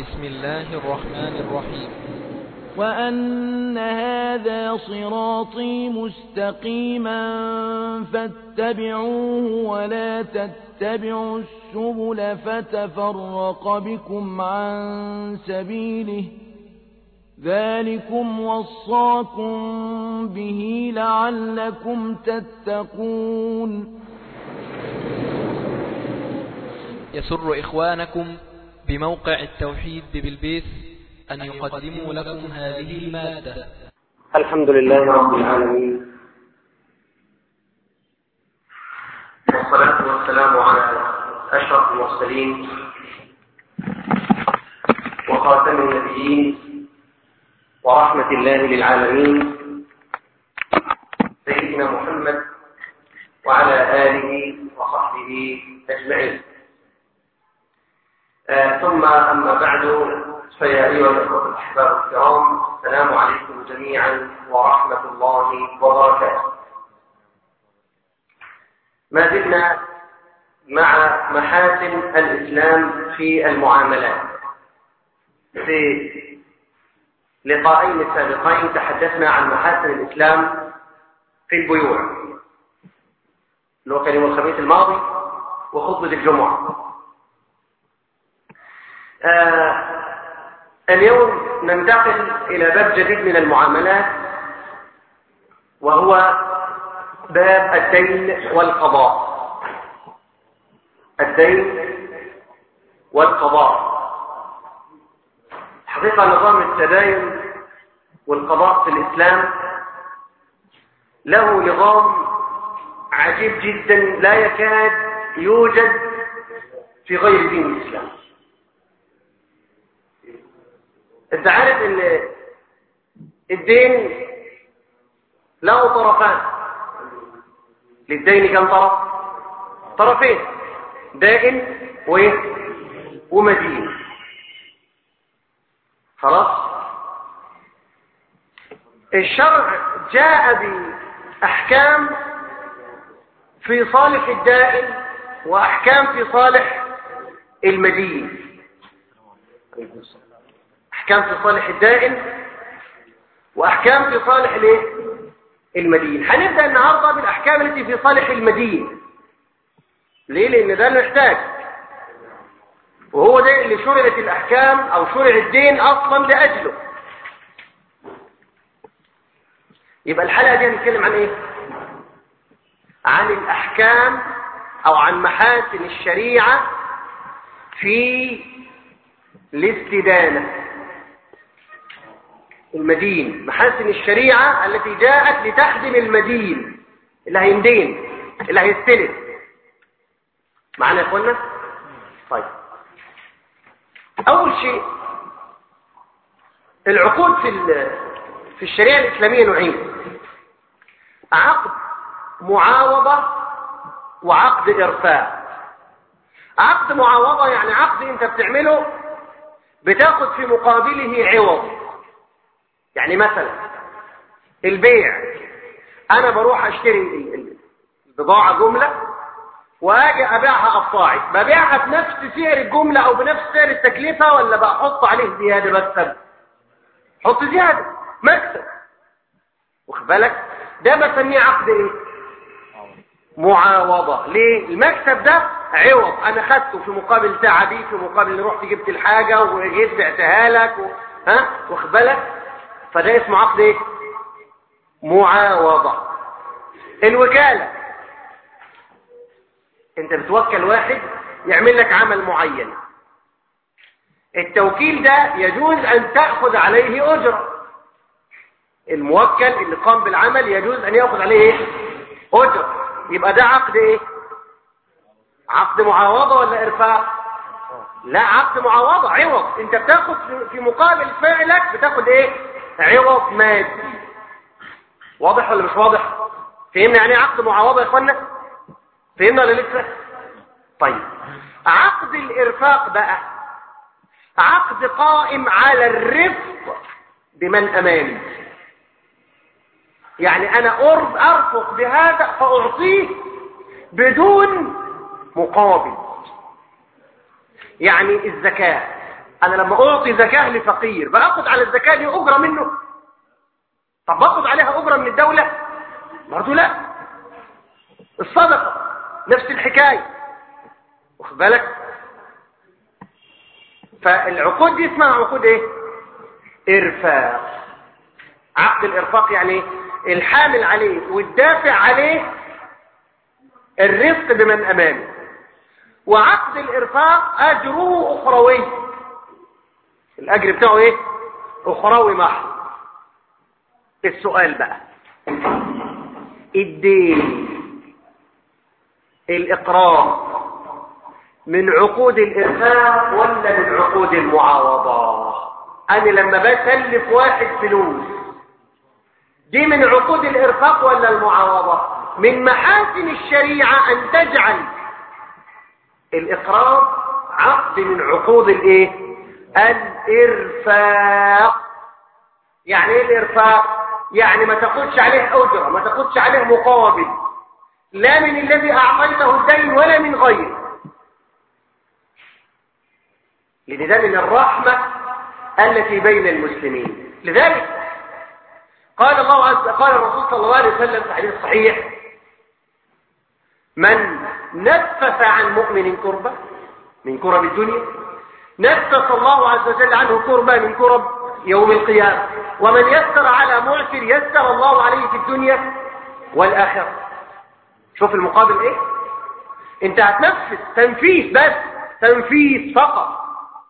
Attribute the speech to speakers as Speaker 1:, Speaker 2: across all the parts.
Speaker 1: بسم الله الرحمن الرحيم
Speaker 2: وأن هذا صراطي مستقيما فاتبعوه ولا تتبعوا السبل فتفرق بكم عن سبيله ذلكم وصاكم به لعلكم تتقون
Speaker 1: يسر إخوانكم بموقع التوحيد بالبيت أن يقدموا لكم هذه المادة
Speaker 3: الحمد لله رب العالمين والصلاة والسلام على أشرف المرسلين وخاتم النبيين ورحمة الله للعالمين سيدنا محمد وعلى آله وصحبه أجمعين آه ثم أما بعد فيا أيها الأخوة الأحباب الكرام السلام عليكم جميعا ورحمة الله وبركاته ما زلنا مع محاسن الإسلام في المعاملات في لقاءين سابقين تحدثنا عن محاسن الإسلام في البيوع اللي هو كان يوم الخميس الماضي وخطبة الجمعة آه اليوم ننتقل إلى باب جديد من المعاملات وهو باب الدين والقضاء الدين والقضاء حقيقة نظام التداين والقضاء في الإسلام له نظام عجيب جدا لا يكاد يوجد في غير دين الإسلام انت عارف ان الدين له طرفان للدين كم طرف طرفين دائن وايه ومدين خلاص الشرع جاء بأحكام في صالح الدائن وأحكام في صالح المدين أحكام في صالح الدائن وأحكام في صالح الايه المدين هنبدأ النهاردة بالأحكام التي في صالح المدين ليه لأن ده المحتاج وهو ده اللي شرعت الأحكام أو شرع الدين أصلا لأجله يبقى الحلقة دي هنتكلم عن إيه عن الأحكام أو عن محاسن الشريعة في الاستدانة المدين محاسن الشريعة التي جاءت لتخدم المدين اللي هيندين اللي هيستلم معنا يا اخوانا طيب اول شيء العقود في في الشريعة الإسلامية نوعين عقد معاوضة وعقد إرفاع عقد معاوضة يعني عقد انت بتعمله بتاخد في مقابله عوض يعني مثلا البيع انا بروح اشتري البضاعة جملة واجي ابيعها قطاعي ببيعها بنفس سعر الجملة او بنفس سعر التكلفة ولا بحط عليه زيادة مكسب حط زيادة مكسب واخد بالك ده بسميه عقد ايه معاوضة ليه المكسب ده عوض انا خدته في مقابل تعبي في مقابل اني رحت جبت الحاجة وجيت بعتها لك و... ها واخد بالك فده اسمه عقد ايه معاوضة الوكالة انت بتوكل واحد يعمل لك عمل معين التوكيل ده يجوز ان تأخذ عليه اجرة الموكل اللي قام بالعمل يجوز ان يأخذ عليه ايه اجرة يبقى ده عقد ايه عقد معاوضة ولا ارفاق لا عقد معاوضة عوض انت بتاخد في مقابل فعلك بتاخد ايه عوض مادي واضح ولا مش واضح فهمنا يعني عقد معاوضة يا اخوانا فهمنا ولا لسه طيب عقد الارفاق بقى عقد قائم على الرفق بمن امامي يعني انا ارفق بهذا فاعطيه بدون مقابل يعني الزكاة انا لما اعطي زكاة لفقير باخد على الزكاة دي اجرة منه طب باخد عليها اجرة من الدولة برضه لا الصدقة نفس الحكاية واخد بالك فالعقود دي اسمها عقود ايه ارفاق عقد الارفاق يعني الحامل عليه والدافع عليه الرزق بمن امامه وعقد الارفاق اجره اخروي الاجر بتاعه ايه اخروي محض السؤال بقى الدين الاقرار من عقود الارفاق ولا من عقود المعاوضه انا لما بسلف واحد فلوس دي من عقود الارفاق ولا المعاوضه من محاسن الشريعه ان تجعل الاقرار عقد من عقود الايه الارفاق يعني ايه الارفاق يعني ما تاخدش عليه اجره ما تاخدش عليه مقابل لا من الذي اعطيته الدين ولا من غيره لان ده من الرحمه التي بين المسلمين لذلك قال الله عز قال الرسول صلى الله عليه وسلم في حديث صحيح من نفس عن مؤمن كربة من كرب الدنيا نفس الله عز وجل عنه كربة من كرب يوم القيامة ومن يسر على معسر يسر الله عليه في الدنيا والآخرة شوف المقابل ايه انت هتنفذ تنفيذ بس تنفيذ فقط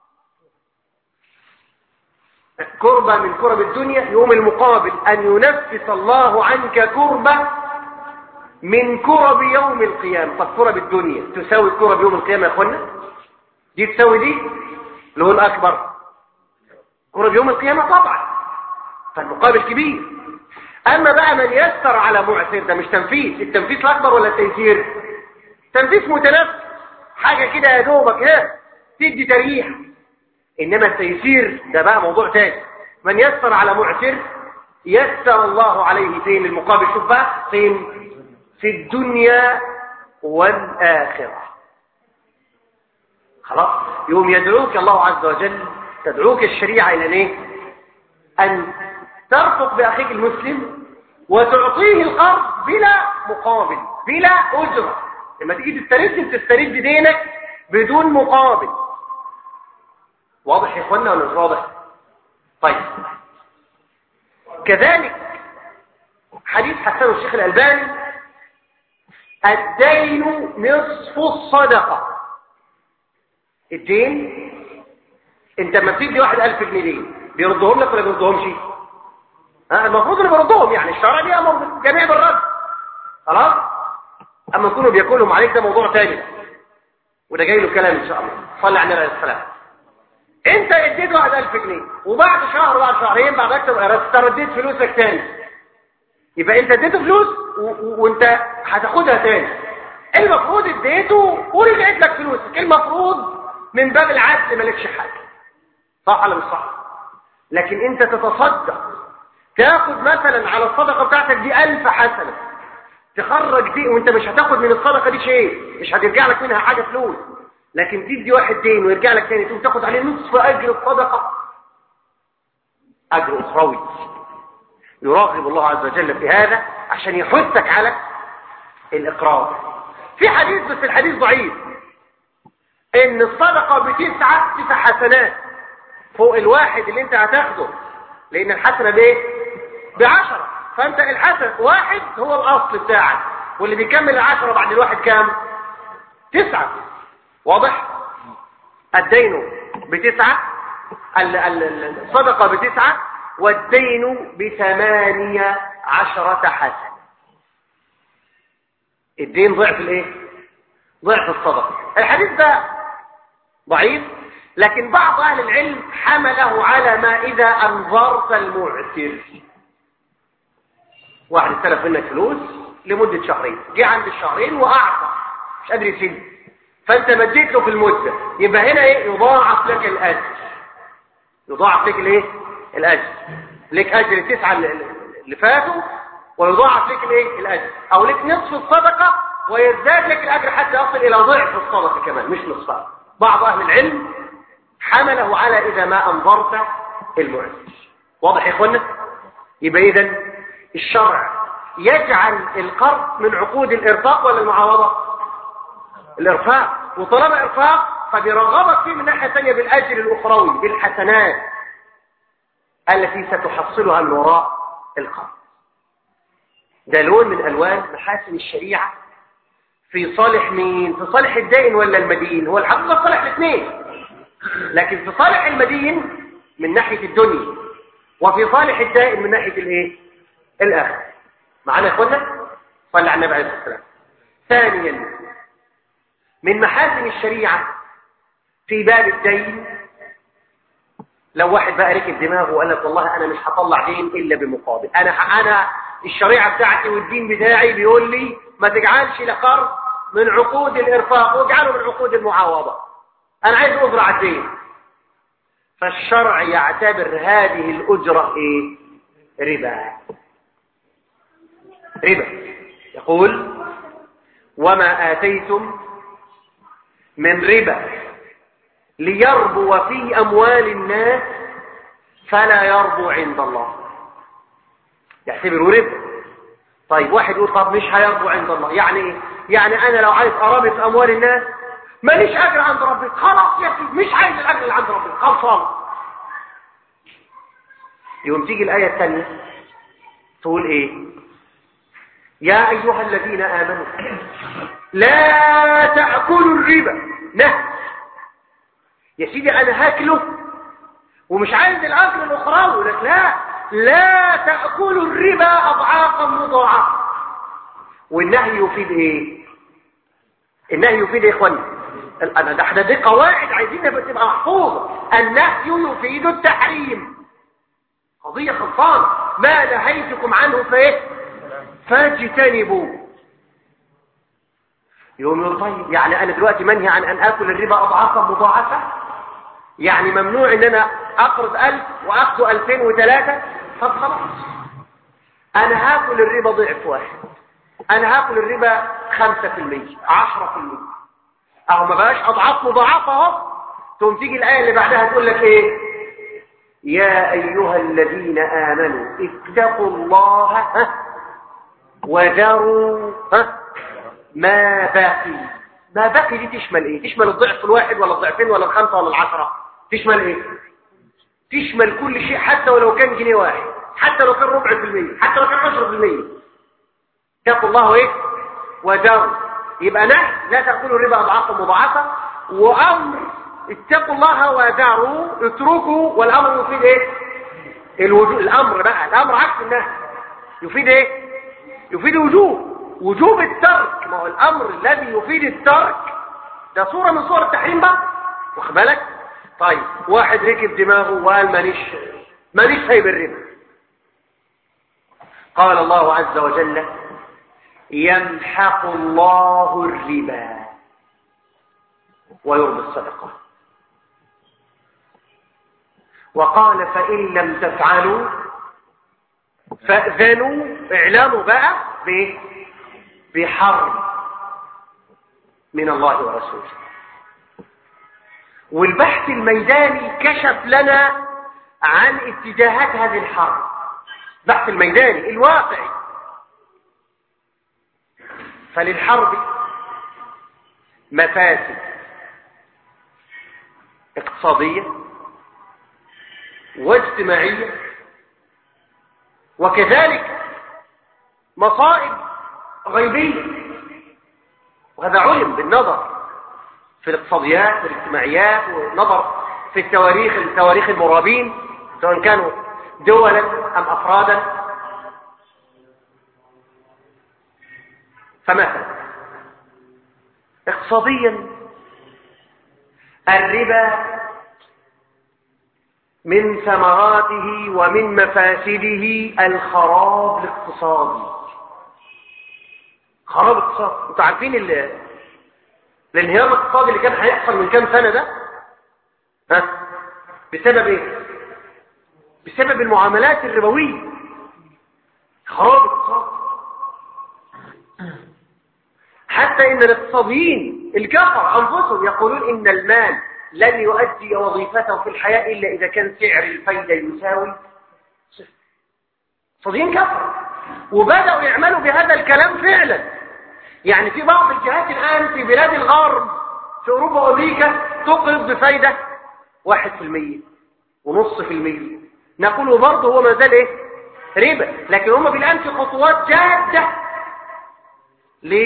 Speaker 3: كربة من كرب الدنيا يوم المقابل أن ينفس الله عنك كربة من كرب يوم القيامة طب كرب الدنيا تساوي كرب يوم القيامة يا أخوانا دي تساوي دي اللي هو الأكبر كرب يوم القيامة طبعا فالمقابل كبير أما بقى من يسر على معسر ده مش تنفيذ التنفيذ الأكبر ولا التيسير تنفيذ متنفس حاجة كده يا دوبك ها تدي تريح إنما التيسير ده بقى موضوع تاني من يسر على معسر يسر الله عليه فين المقابل شوف بقى فين في الدنيا والآخرة خلاص يوم يدعوك الله عز وجل تدعوك الشريعة إلى ايه أن ترفق بأخيك المسلم وتعطيه القرض بلا مقابل بلا أجرة لما تيجي تسترد تسترد دينك بدون مقابل واضح يا اخوانا ولا مش واضح طيب كذلك حديث حسن الشيخ الألباني الدين نصف الصدقة الدين انت لما بتدي واحد ألف جنيه دين بيردهم لك ولا بيردهمش ها المفروض انه بيردهم يعني الشرع بيأمر جميع بالرد خلاص اما يكونوا بياكلهم عليك ده موضوع تاني وده جاي له كلام ان شاء الله صلي على النبي عليه السلام انت اديت واحد ألف جنيه وبعد شهر بعد شهرين بعد اكتر استرديت فلوسك تاني يبقى انت اديته فلوس وانت هتاخدها تاني المفروض اديته ورجعت لك فلوسك المفروض من باب العدل مالكش حاجه صح ولا مش صح لكن انت تتصدق تاخد مثلا على الصدقه بتاعتك دي ألف حسنه تخرج دي وانت مش هتاخد من الصدقه دي شيء مش هترجع لك منها حاجه فلوس لكن تدي واحد دين ويرجع لك تاني تقوم تاخد عليه نصف اجر الصدقه اجر اخروي يراقب الله عز وجل في هذا عشان يحثك على الاقرار في حديث بس الحديث ضعيف ان الصدقه بتسعه تسع حسنات فوق الواحد اللي انت هتاخده لان الحسنه بايه بعشرة فانت الحسن واحد هو الاصل بتاعك واللي بيكمل العشرة بعد الواحد كام تسعة واضح الدين بتسعة الصدقة بتسعة والدين بثمانية عشرة حسن الدين ضعف الايه ضعف الصدقة الحديث ده ضعيف لكن بعض اهل العلم حمله على ما اذا انظرت المعسر واحد استلف منك فلوس لمدة شهرين جه عند الشهرين واعطى مش قادر يسد فانت مديت له في المدة يبقى هنا ايه يضاعف لك الاجر يضاعف لك الايه الاجر لك اجر التسعة اللي فاتوا ويضاعف لك الايه الاجر او لك نصف الصدقة ويزداد لك الاجر حتى يصل الى ضعف الصدقة كمان مش نصفها بعض اهل العلم حمله على إذا ما أنظرت المعسر واضح يا إخوانا يبقى إذا الشرع يجعل القرض من عقود الإرفاق ولا المعاوضة الإرفاق وطالما إرفاق فبيرغبك فيه من ناحية ثانية بالأجر الأخروي بالحسنات التي ستحصلها من وراء القرض ده لون من ألوان محاسن الشريعة في صالح مين في صالح الدائن ولا المدين هو الحقيقة صالح الاثنين لكن في صالح المدين من ناحية الدنيا وفي صالح الدائن من ناحية الايه الاخر معنا يا اخوانا صلى على النبي عليه الصلاه والسلام ثانيا من محاسن الشريعه في باب الدين لو واحد بقى ركب دماغه وقال لك والله انا مش هطلع دين الا بمقابل انا انا الشريعه بتاعتي والدين بتاعي بيقول لي ما تجعلش لقرض من عقود الارفاق واجعله من عقود المعاوضه انا عايز اجره على الدين فالشرع يعتبر هذه الاجره ايه ربا ربا يقول وما آتيتم من ربا ليربو في أموال الناس فلا يربو عند الله يعتبره ربا طيب واحد يقول طب مش هيربو عند الله يعني ايه يعني انا لو عايز ارابي في اموال الناس ماليش اجر عند ربي خلاص يا سيدي مش عايز الاجر اللي عند ربي خلصان يوم تيجي الايه الثانيه تقول ايه يا أيها الذين آمنوا لا تأكلوا الربا نهي يا سيدي أنا هاكله ومش عايز الأكل الأخرى لك لا لا تأكلوا الربا أضعافا مضاعفة والنهي يفيد إيه النهي يفيد إيه يا إخواني أنا ده احنا دي قواعد عايزينها تبقى محفوظة النهي يفيد التحريم قضية خلصانة ما نهيتكم عنه فايه فاجتنبوا يوم يقول طيب يعني انا دلوقتي منهي عن ان اكل الربا اضعافا مضاعفه يعني ممنوع ان انا اقرض ألف واخده ألفين وثلاثة طب خلاص انا هاكل الربا ضعف واحد انا هاكل الربا خمسة في المية عشرة في المية اهو ما بقاش اضعاف مضاعفة اهو تقوم تيجي الايه اللي بعدها تقول لك ايه يا ايها الذين امنوا اتقوا الله ها وذروا ها ما باقي ما باقي دي تشمل ايه تشمل الضعف الواحد ولا الضعفين ولا الخمسة ولا العشرة تشمل ايه تشمل كل شيء حتى ولو كان جنيه واحد حتى لو كان ربع في المية حتى لو كان عشر في المية اتقوا الله ايه وذروا يبقى نهي لا تأكلوا الربا أضعافا مضاعفة وأمر اتقوا الله وذروا اتركوا والأمر يفيد ايه الوجوب الأمر بقى الأمر عكس النهي يفيد ايه يفيد وجوب وجوب الترك ما هو الامر الذي يفيد الترك ده صورة من صور التحريم بقى واخد بالك طيب واحد ركب دماغه وقال مانيش مانيش سايب الربا قال الله عز وجل يمحق الله الربا ويربي الصدقة وقال فإن لم تفعلوا فأذنوا اعلموا بقى بايه بحرب من الله ورسوله والبحث الميداني كشف لنا عن اتجاهات هذه الحرب بحث الميداني الواقعي فللحرب مفاسد اقتصادية واجتماعية وكذلك مصائب غيبية وهذا علم بالنظر في الاقتصاديات والاجتماعيات والنظر في التواريخ التواريخ المرابين سواء كانوا دولا أم أفرادا فمثلا اقتصاديا الربا من ثمراته ومن مفاسده الخراب الاقتصادي خراب اقتصادي انتوا عارفين ال- الانهيار الاقتصادي اللي كان هيحصل من كام سنة ده ها بسبب ايه بسبب المعاملات الربوية خراب اقتصادي حتى ان الاقتصاديين الكفر انفسهم يقولون ان المال لن يؤدي وظيفته في الحياة إلا إذا كان سعر الفايدة يساوي صفر صديقين كفر وبدأوا يعملوا بهذا الكلام فعلا يعني في بعض الجهات الآن في بلاد الغرب في أوروبا وأمريكا تقرض بفايدة واحد في المية ونص في المية نقول برضه هو ما زال إيه ربا لكن هم بالآن في خطوات جادة ل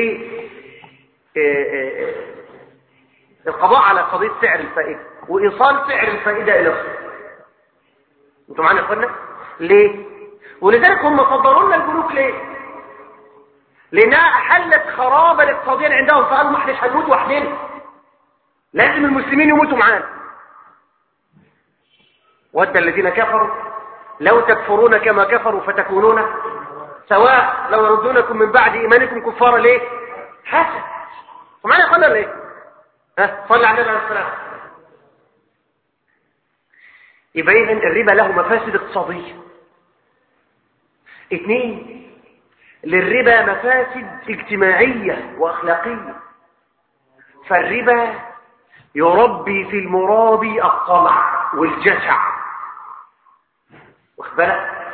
Speaker 3: القضاء على قضية سعر الفائدة وإيصال سعر الفائدة إلى الصفر انتوا معانا يا اخوانا ليه ولذلك هم صدروا لنا البنوك ليه لانها احلت خرابا اقتصاديا عندهم فقالوا ما احناش هنموت وحدنا لازم المسلمين يموتوا معانا ود الذين كفروا لو تكفرون كما كفروا فتكونون سواء لو يردونكم من بعد ايمانكم كفارا ليه حسن معانا يا اخوانا ليه ها صلى على النبي عليه الصلاه يبقى اذا الربا له مفاسد اقتصاديه اثنين للربا مفاسد اجتماعيه واخلاقيه فالربا يربي في المرابي الطمع والجشع واخد بالك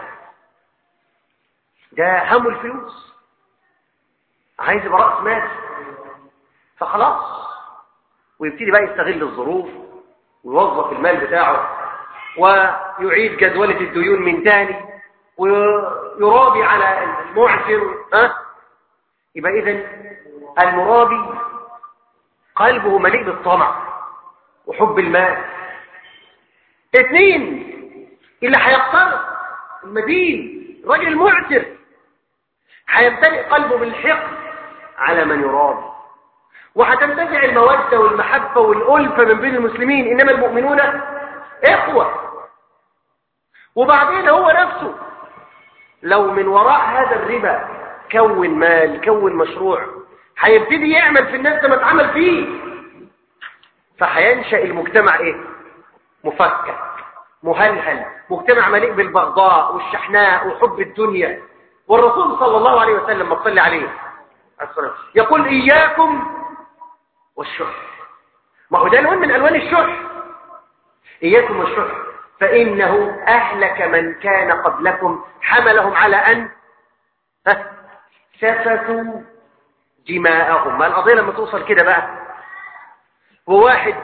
Speaker 3: ده هم الفلوس عايز يبقى راس مال فخلاص ويبتدي بقى يستغل الظروف ويوظف المال بتاعه ويعيد جدولة الديون من تاني ويرابي على المعسر ها يبقى اذا المرابي قلبه مليء بالطمع وحب المال اثنين اللي هيقترض المدين الراجل المعسر هيمتلئ قلبه بالحقد على من يرابي وهتنتزع المودة والمحبة والألفة من بين المسلمين إنما المؤمنون إخوة وبعدين هو نفسه لو من وراء هذا الربا كون مال كون مشروع هيبتدي يعمل في الناس ما اتعمل فيه فهينشأ المجتمع ايه مفكك مهلهل مجتمع مليء بالبغضاء والشحناء وحب الدنيا والرسول صلى الله عليه وسلم ما صلي عليه يقول إياكم والشح ما هو ده لون من ألوان الشح إياكم والشح فإنه أهلك من كان قبلكم حملهم على أن سفكوا دماءهم ما القضية لما توصل كده بقى وواحد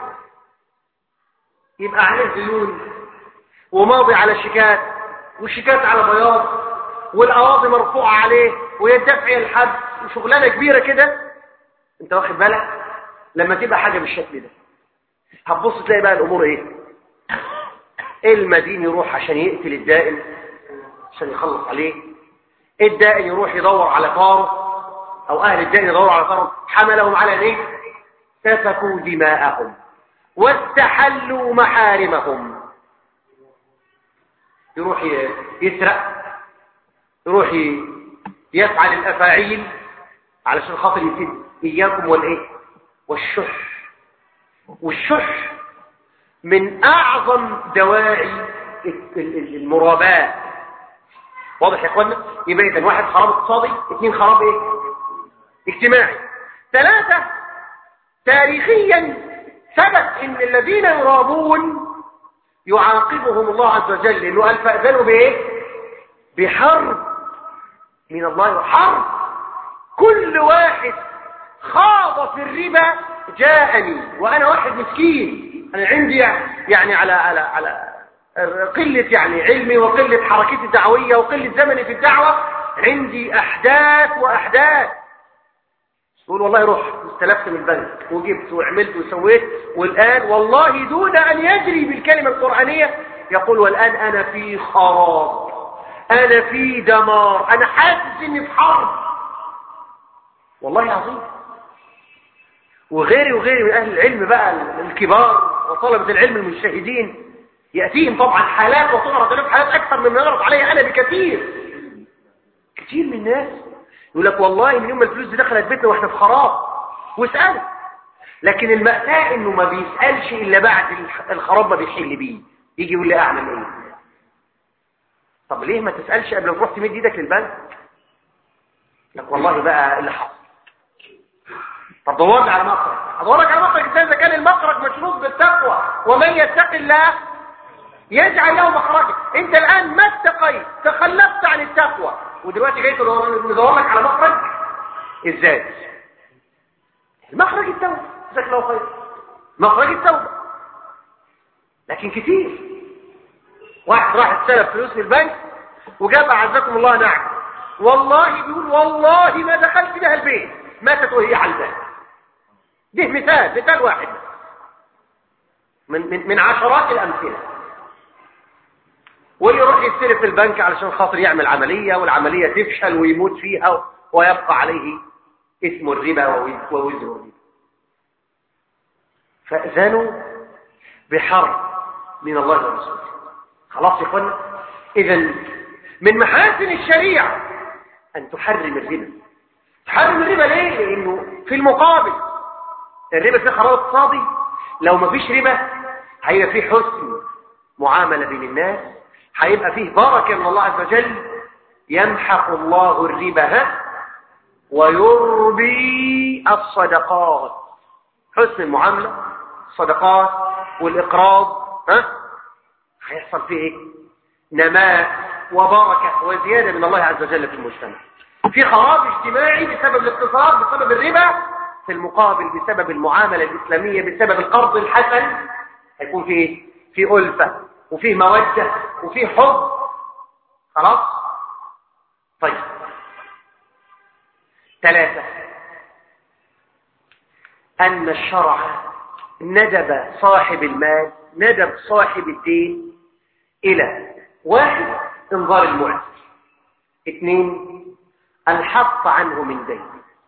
Speaker 3: يبقى عليه ديون وماضي على شيكات والشيكات على بياض والأواضي مرفوعة عليه ويدفع الحد وشغلانة كبيرة كده انت واخد بالك لما تبقى حاجة بالشكل ده هتبص تلاقي بقى الأمور ايه المدين يروح عشان يقتل الدائن عشان يخلص عليه الدائن يروح يدور على طاره او اهل الدائن يدوروا على طاره حملهم على ايه سفكوا دماءهم واستحلوا محارمهم يروح يسرق يروح يفعل الافاعيل علشان خاطر يفيد اياكم والايه والشح والشح من اعظم دواعي المراباه واضح يا اخوانا يبقى اذا واحد خراب اقتصادي اثنين خراب ايه اجتماعي ثلاثة تاريخيا ثبت ان الذين يرابون يعاقبهم الله عز وجل انه قال فاذنوا بايه بحرب من الله حرب كل واحد خاض في الربا جاءني وانا واحد مسكين انا عندي يعني على على على قلة يعني علمي وقلة حركتي الدعوية وقلة زمني في الدعوة عندي احداث واحداث تقول والله رحت استلفت من البنك وجبت وعملت وسويت والآن والله دون أن يجري بالكلمة القرآنية يقول والآن أنا في خراب أنا في دمار أنا حاسس إني في حرب والله عظيم وغيري وغيري من أهل العلم بقى الكبار وطلبة العلم المجتهدين يأتيهم طبعا حالات وتعرض لهم حالات أكثر مما يعرض علي أنا بكثير كثير من الناس يقول لك والله من يوم ما الفلوس دي دخلت بيتنا واحنا في خراب واسأله لكن المأساة انه ما بيسألش الا بعد الخراب ما بيحل بيه يجي يقول لي اعمل ايه طب ليه ما تسألش قبل ما تروح تمد ايدك للبنك لك والله بقى اللي حصل طب دور لي على مخرج ادور لك على مخرج ازاي اذا كان المخرج مشروط بالتقوى ومن يتق الله يجعل له مخرجا انت الان ما اتقيت تخلفت عن التقوى ودلوقتي جاي ندور لك على مخرج ازاي المخرج التوبه جزاك الله خير مخرج التوبه لكن كتير واحد راح استلف فلوس من البنك وجاب اعزكم الله نعم والله بيقول والله ما دخلت بها البيت ماتت وهي على الباب ده مثال مثال واحد من من من عشرات الامثله واللي يروح يستلف في البنك علشان خاطر يعمل عمليه والعمليه تفشل ويموت فيها ويبقى عليه اسم الربا ووزر الربا فاذنوا بحرب من الله ورسوله خلاص يا اخوانا اذا من محاسن الشريعه ان تحرم الربا تحرم الربا ليه لانه في المقابل الربا فيه خراب اقتصادي لو ما فيش ربا هيبقى فيه حسن معامله بين الناس هيبقى فيه بركه من الله عز وجل يمحق الله الربا ويربي الصدقات حسن المعامله الصدقات والاقراض ها هيحصل فيه ايه نماء وبركه وزياده من الله عز وجل في المجتمع في خراب اجتماعي بسبب الاقتصاد بسبب الربا في المقابل بسبب المعامله الاسلاميه بسبب القرض الحسن هيكون فيه في الفه وفيه موده وفيه حب خلاص طيب ثلاثه ان الشرع ندب صاحب المال ندب صاحب الدين الى واحد انظار المعسر اثنين الحط عنه من دين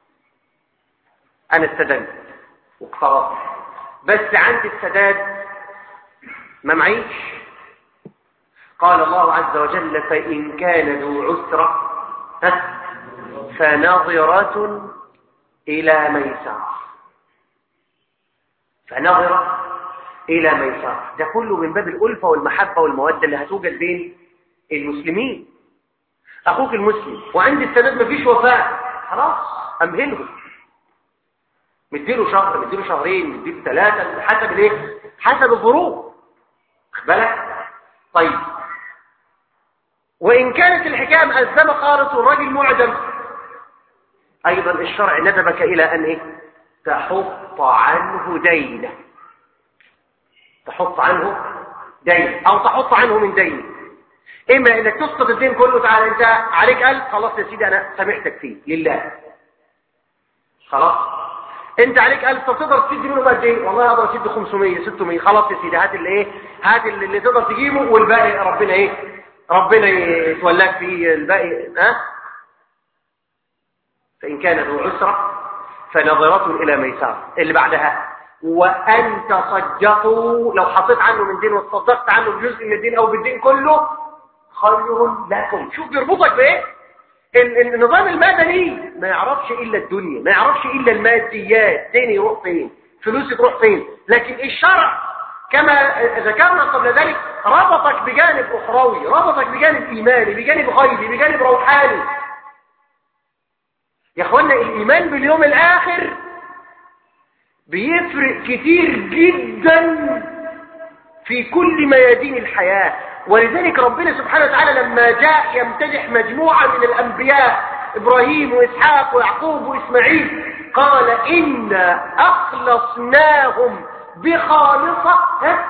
Speaker 3: انا استدنت واقترضت بس عندي السداد ما معيش قال الله عز وجل فإن كان ذو عسرة فنظرة إلى ميسرة فنظرة إلى ميسرة ده كله من باب الألفة والمحبة والمودة اللي هتوجد بين المسلمين أخوك المسلم وعند السداد مفيش وفاء خلاص أمهله مديله شهر مديله شهرين مديله ثلاثة حسب الايه حسب الظروف بالك طيب وإن كانت الحكاية مأزمة خالص والراجل معدم أيضا الشرع ندبك إلى أن إيه؟ تحط عنه دينه تحط عنه دين أو تحط عنه من دين إما إنك تسقط الدين كله تعالى أنت عليك ألف خلاص يا سيدي أنا سامحتك فيه لله خلاص انت عليك 1000 طب تقدر تدي منه قد ايه والله اقدر اشد 500 600 خلاص يا سيدي هات اللي ايه هات اللي, اللي تقدر تجيبه والباقي ربنا ايه ربنا يتولاك فيه الباقي ها فان كان ذو عسره فنظره الى ميسره اللي بعدها وان تصدقوا لو حطيت عنه من دين وتصدقت عنه بجزء من الدين او بالدين كله خير لكم شوف بيربطك بايه النظام المدني ما يعرفش إلا الدنيا ما يعرفش إلا الماديات دين يروح فين فلوس تروح فين لكن الشرع كما ذكرنا قبل ذلك ربطك بجانب أخروي ربطك بجانب إيماني بجانب غيبي بجانب روحاني يا أخوانا الإيمان باليوم الآخر بيفرق كتير جدا في كل ميادين الحياة ولذلك ربنا سبحانه وتعالى لما جاء يمتدح مجموعة من الأنبياء إبراهيم وإسحاق ويعقوب وإسماعيل قال إنا أخلصناهم بخالصة ها؟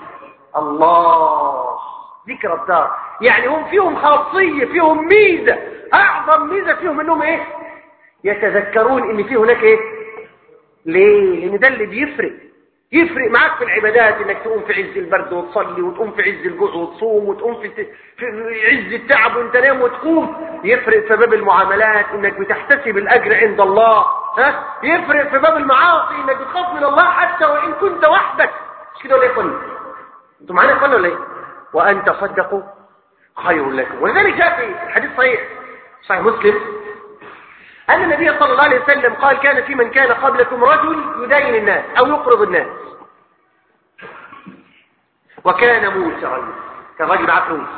Speaker 3: الله ذكر الدار يعني هم فيهم خاصية فيهم ميزة أعظم ميزة فيهم أنهم إيه يتذكرون إن في هناك إيه ليه لأن ده اللي بيفرق يفرق معاك في العبادات انك تقوم في عز البرد وتصلي وتقوم في عز الجوع وتصوم وتقوم في, في عز التعب وانت نام وتقوم يفرق في باب المعاملات انك بتحتسب الاجر عند الله ها يفرق في باب المعاصي انك بتخاف من الله حتى وان كنت وحدك مش كده ولا ايه اخواني انتوا معانا يا اخوانا ولا ايه وان تصدقوا خير لكم ولذلك جاء في الحديث صحيح صحيح مسلم أن النبي صلى الله عليه وسلم قال كان في من كان قبلكم رجل يدين الناس أو يقرض الناس وكان موسرا كان راجل معاه فلوس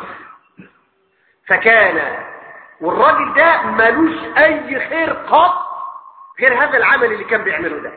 Speaker 3: فكان والراجل ده ملوش أي خير قط غير هذا العمل اللي كان بيعمله ده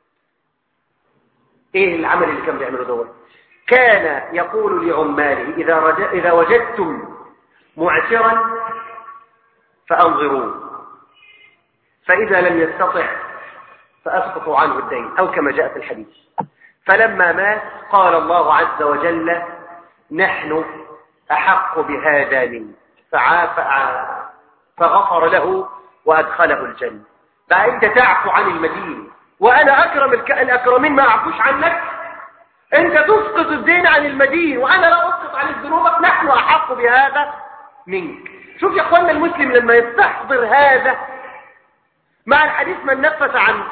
Speaker 3: ايه العمل اللي كان بيعمله ده كان يقول لعماله إذا, رج... إذا وجدتم معسرا فأنظروه فإذا لم يستطع فأسقطوا عنه الدين أو كما جاء في الحديث فلما مات قال الله عز وجل نحن أحق بهذا منه فعاف فغفر له وأدخله الجنة فأنت تعفو عن المدين وأنا أكرم الأكرمين ما أعفوش عنك أنت تسقط الدين عن المدين وأنا لا أسقط عن ذنوبك نحن أحق بهذا منك شوف يا أخوانا المسلم لما يستحضر هذا مع الحديث من نفس عن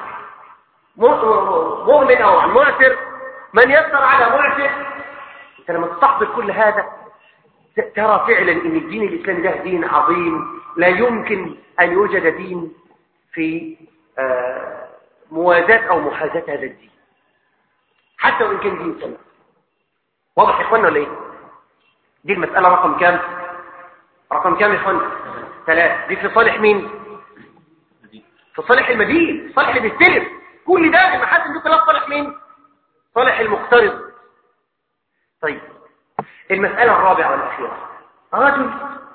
Speaker 3: مؤمن أو عن معسر من يسر على معسر أنت لما تستحضر كل هذا ترى فعلا ان الدين الاسلامي ده دين عظيم لا يمكن ان يوجد دين في موازاة او محاذاة هذا الدين حتى وان كان دين سنة واضح يا اخوانا ولا ايه دي المسألة رقم كام رقم كام يا اخوانا ثلاث دي في صالح مين في صالح المدين صالح اللي بيستلف كل ده المحاسن دي كلها صالح مين صالح المقترض طيب المسألة الرابعة والأخيرة رجل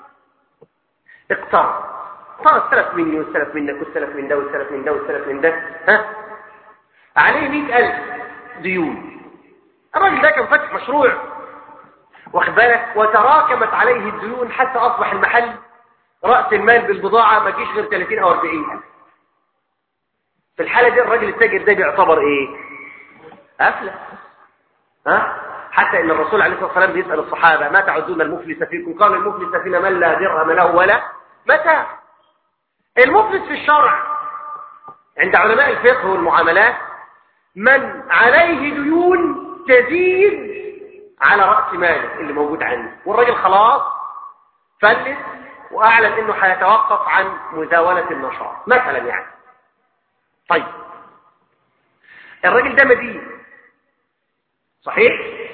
Speaker 3: اقترض صار السلف مني والسلف منك والسلف من ده والسلف من ده والسلف من ده ها عليه مئة ألف ديون الراجل ده كان فاتح مشروع واخد بالك وتراكمت عليه الديون حتى أصبح المحل رأس المال بالبضاعة ما جيش غير 30 أو 40 ألف في الحالة دي الراجل التاجر ده بيعتبر ايه أفلس ها حتى ان الرسول عليه الصلاه والسلام بيسال الصحابه ما تعدون المفلس فيكم قالوا المفلس فينا من لا درهم له ولا متى المفلس في الشرع عند علماء الفقه والمعاملات من عليه ديون تزيد على راس ماله اللي موجود عنده والراجل خلاص فلس واعلن انه هيتوقف عن مزاوله النشاط مثلا يعني طيب الراجل ده مدين صحيح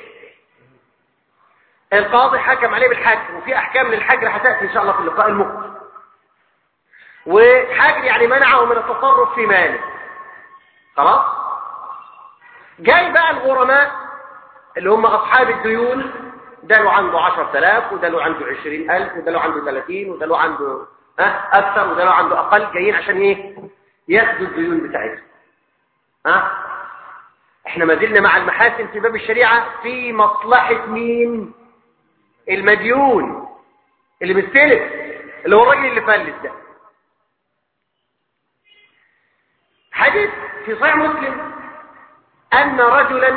Speaker 3: القاضي حكم عليه بالحجر وفي احكام للحجر هتاتي ان شاء الله في اللقاء المقبل وحجر يعني منعه من التصرف في ماله خلاص جاي بقى الغرماء اللي هم اصحاب الديون ده له عنده 10000 وده له عنده 20000 وده له عنده 30 وده له عنده ها اكثر وده له عنده اقل جايين عشان ايه ياخدوا الديون بتاعتهم ها احنا ما زلنا مع المحاسن في باب الشريعه في مصلحه مين المديون اللي مستلف اللي هو الراجل اللي فلس ده حديث في صحيح مسلم أن رجلا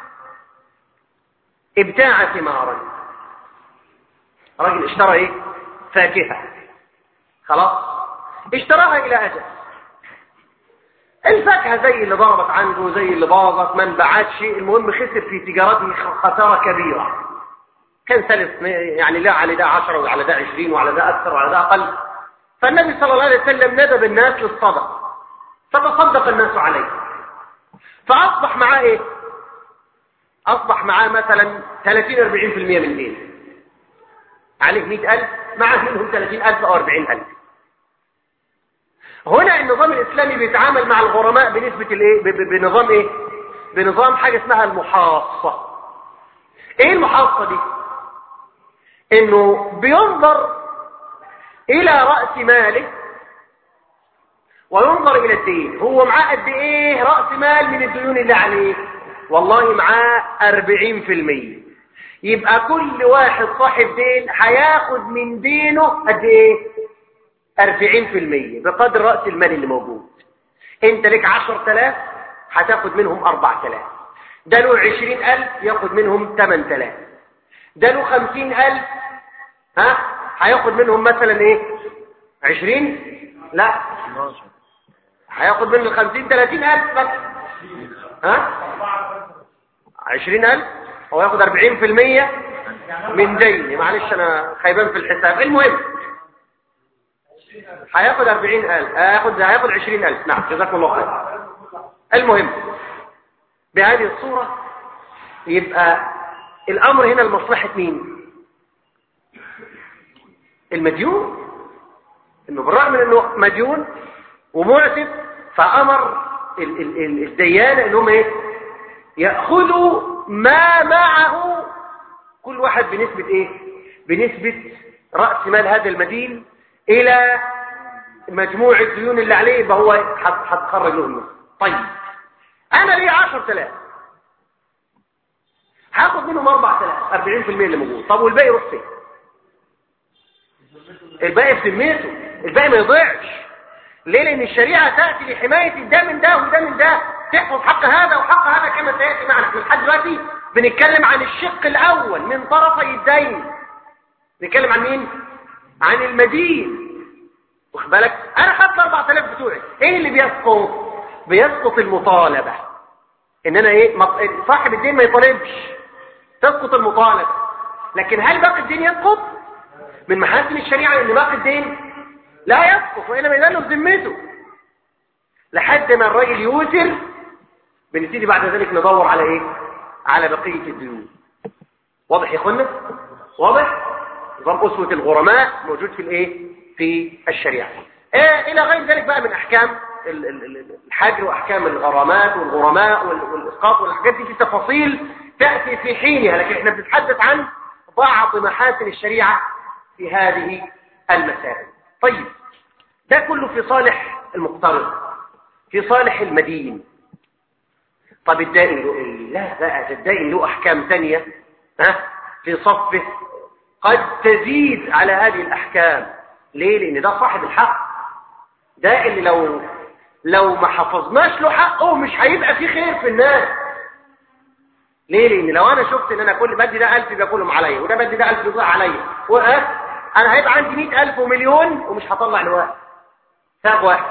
Speaker 3: ابتاع ثمارا رجل اشترى ايه فاكهة خلاص اشتراها إلى أجل الفاكهة زي اللي ضربت عنده زي اللي باظت ما انباعتش المهم خسر في تجارته خسارة كبيرة كان سلف يعني لا على ده عشرة وعلى ده عشرين وعلى ده أكثر وعلى ده أقل فالنبي صلى الله عليه وسلم ندب الناس للصدق فتصدق الناس عليه فأصبح معاه إيه؟ أصبح معاه مثلا 30-40% من دين عليه 100000 معاه منهم 30000 أو 40000 هنا النظام الإسلامي بيتعامل مع الغرماء بنسبة الإيه؟ بنظام إيه؟ بنظام حاجة اسمها المحاصة إيه المحاصة دي؟ انه بينظر الى رأس ماله وينظر الى الدين هو معاه قد ايه رأس مال من الديون اللي عليه والله معاه اربعين في المية يبقى كل واحد صاحب دين هياخد من دينه قد ايه اربعين في المية بقدر رأس المال اللي موجود انت لك عشر تلاف هتاخد منهم اربع تلاف ده له عشرين الف ياخد منهم تمن تلاف ده له خمسين ألف ها هياخد منهم مثلا ايه عشرين لا هياخد من الخمسين تلاتين ألف بس ها عشرين ألف هو ياخد أربعين في المية من ديني معلش أنا خيبان في الحساب المهم هياخد أربعين ألف هياخد هياخد عشرين ألف نعم جزاكم الله خير المهم بهذه الصورة يبقى الأمر هنا لمصلحة مين المديون انه بالرغم من انه مديون ومعتب فأمر ال ال ال الديانة انهم ايه يأخذوا ما معه كل واحد بنسبة ايه بنسبة رأس مال هذا المدين الى مجموع الديون اللي عليه يبقى هو هتخرج له النص طيب انا ليه 10000 هاخد منهم 4000 40% اللي موجود طب والباقي يروح فين الباقي في ذمته الباقي ما يضيعش ليه لان الشريعه تاتي لحمايه ده من ده وده من ده تحفظ حق هذا وحق هذا كما سياتي معنا احنا لحد دلوقتي بنتكلم عن الشق الاول من طرفي الدين بنتكلم عن مين عن المدين واخد بالك انا خدت 4000 بتوعي ايه اللي بيسقط بيسقط المطالبه ان انا ايه صاحب الدين ما يطالبش تسقط المطالبه لكن هل باقي الدين يسقط من محاسن الشريعه ان باقي الدين لا يسقط والا ما يزال ذمته لحد ما الراجل يوسر بنبتدي بعد ذلك ندور على ايه على بقيه الديون واضح يا اخوانا واضح نظام اسوه الغرماء موجود في الايه في الشريعه إيه الى غير ذلك بقى من احكام الحجر واحكام الغرامات والغرماء والاسقاط والحاجات دي في تفاصيل تاتي في حينها لكن احنا بنتحدث عن بعض محاسن الشريعه في هذه المسائل طيب ده كله في صالح المقترض في صالح المدين طب الدائن له ايه لا بقى الدائن له احكام ثانيه ها في صفه قد تزيد على هذه الاحكام ليه لان ده صاحب الحق ده اللي لو لو ما حفظناش له حقه مش هيبقى فيه خير في الناس ليه لان لو انا شفت ان انا كل بدي ده 1000 يبقى كلهم عليا وده بدي ده 1000 يضيع عليا انا هيبقى عندي 100000 ومليون ومش هطلع لواحد ساق واحد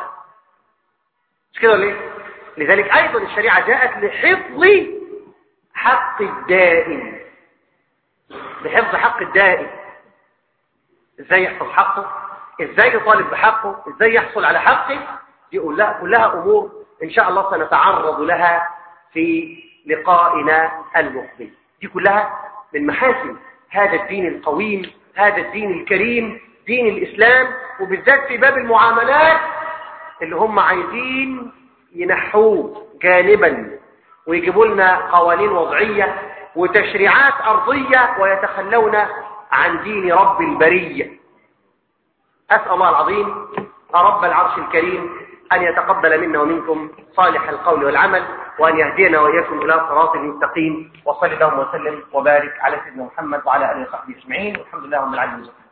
Speaker 3: مش كده ولا ايه لذلك ايضا الشريعه جاءت لحفظ حق الدائن لحفظ حق الدائن ازاي يحفظ حقه ازاي يطالب بحقه ازاي يحصل على حقه دي كلها كلها امور ان شاء الله سنتعرض لها في لقائنا المقبل دي كلها من محاسن هذا الدين القويم هذا الدين الكريم دين الاسلام وبالذات في باب المعاملات اللي هم عايزين ينحوه جانبا ويجيبوا لنا قوانين وضعيه وتشريعات ارضيه ويتخلون عن دين رب البريه اسال الله العظيم رب العرش الكريم أن يتقبل منا ومنكم صالح القول والعمل وأن يهدينا وإياكم إلى صراط المستقيم وصلى اللهم وسلم وبارك على سيدنا محمد وعلى آله وصحبه أجمعين والحمد لله رب العالمين